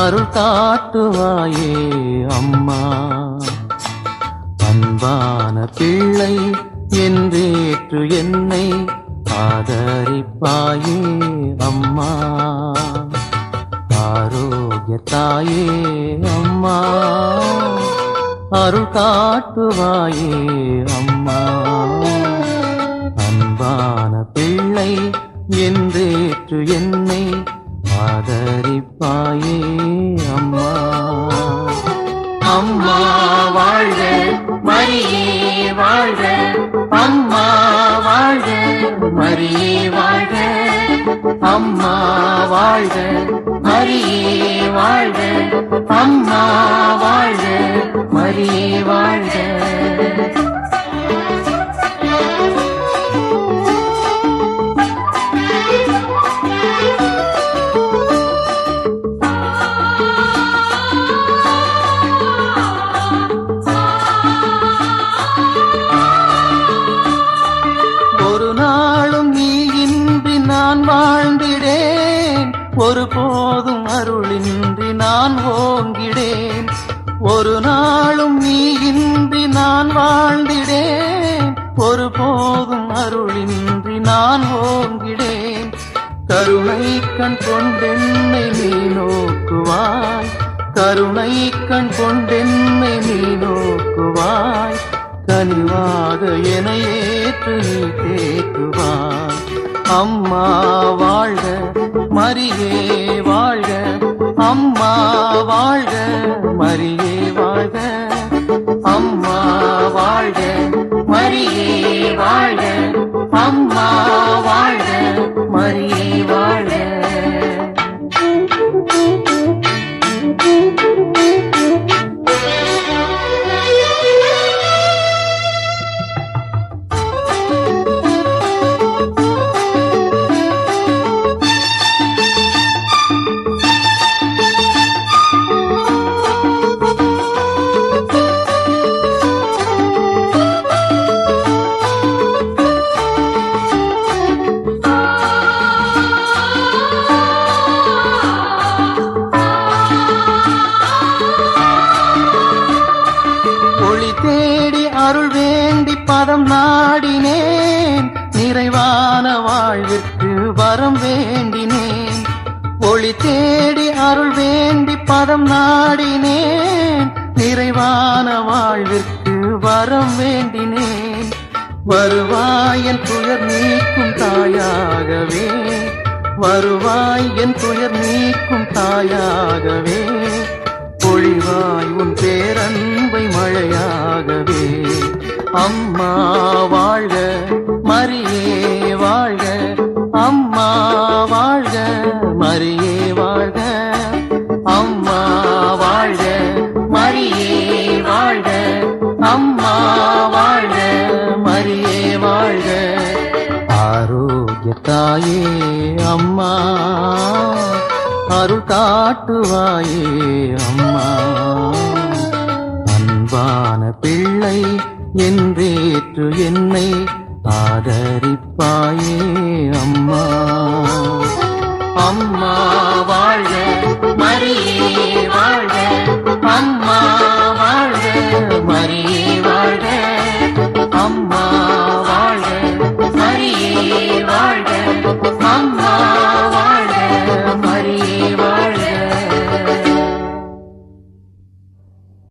அருள் காட்டுவாயே அம்மா அன்பான பிள்ளை என்றேற்று என்னை ஆதரிப்பாயே அம்மா ஆரோக்கிய தாயே அம்மா அருள் காட்டுவாயே அம்மா அன்பான பிள்ளை என்றேற்று என்னை ஆதரிப்பாயே அம்மா அம்மா வாழ்க மரியே வாழ்க அம்மா வாழ்க மரியே வாழ்க அம்மா வாழ்க மரியே வாழ்க அம்மா வாழ்க மரியே வாழ்க ஒரு நாளும் நீ இன்றி நான் வாழ்ந்திடேன் ஒரு போதும் அருளின்றி நான் ஓங்கிடேன் ஒரு நாளும் நீ இன்றி நான் வாழ்ந்திடேன் ஒரு போதும் அருளின்றி நான் ஓங்கிடேன் கருணை கண் கொண்டென்னை நீ நோக்குவாய் கருணை கண் கொண்டென்னை நீ நோக்குவாய் கனிவாக என ஏற்று நீ தேற்றுவாய் அம்மா வாழ்க மரியே வாழ்க அம்மா வாழ்க மரியே வாழ்க அம்மா வாழ்க மரியே வாழ்க அம்மா வாழ்க மரியே வாழ்க ஒளி தேடி அருள் வேண்டி பதம் நாடினேன் நிறைவான வாழ்விற்கு வரம் வேண்டினேன் ஒளி தேடி அருள் வேண்டி பதம் நாடினேன் நிறைவான வாழ்விற்கு வரம் வேண்டினேன் வருவாய் என் துயர் நீக்கும் தாயாகவே வருவாய் என் துயர் நீக்கும் தாயாகவே பொழிவாய் உன் பேரன்பை மழையாகவே அம்மா வாழ்க மரியே வாழ்க அம்மா வாழ்க மரியே வாழ்க அம்மா வாழ்க மரியே வாழ்க அம்மா வாழ்க மரியே வாழ்க ஆரோக்கிய தாயே அம்மா அருள் காட்டுவாயே அம்மா அன்பான பிள்ளை என்றேற்று என்னை ஆதரிப்பாயே அம்மா அம்மா வாழ்க மரியே வாழ்க அம்மா வாழ்க மரியே வாழ்க அம்மா வாழ்க மரியே வாழ்க அம்மா